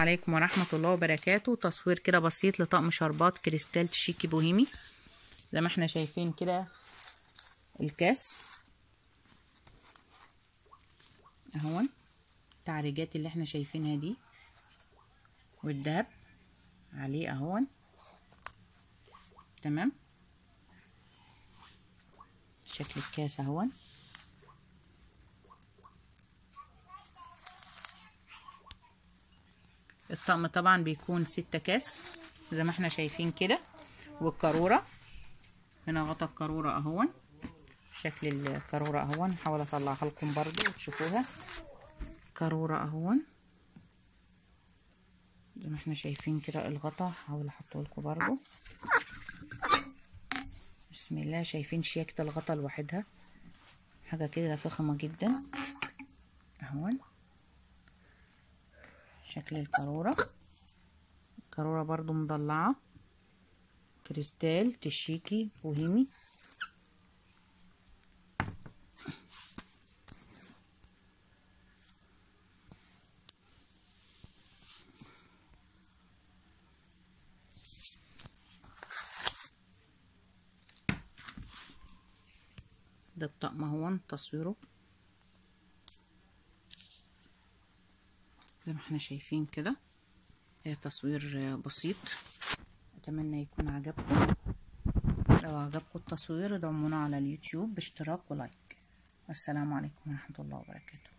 عليكم ورحمة الله وبركاته تصوير كده بسيط لطقم شربات كريستال شيكي بوهيمي زي ما احنا شايفين كده الكاس اهون التعريجات اللي احنا شايفينها دي والدهب عليه اهون تمام شكل الكاس اهون الطقم طبعا بيكون ستة كاس زي ما احنا شايفين كده والقارورة هنا غطا القارورة اهون شكل القارورة اهون هحاول اطلعها لكم برضو وتشوفوها قارورة اهون زي ما احنا شايفين كده الغطا هحاول احطه لكم برضو بسم الله شايفين شياكة الغطا لوحدها حاجة كده فخمة جدا اهون شكل القارورة القارورة برضو مضلعة كريستال تشيكي بوهيمي ده الطقم اهون تصويره زي ما احنا شايفين كده هي تصوير بسيط اتمنى يكون عجبكم لو عجبكم التصوير ادعمونا على اليوتيوب باشتراك ولايك والسلام عليكم ورحمة الله وبركاته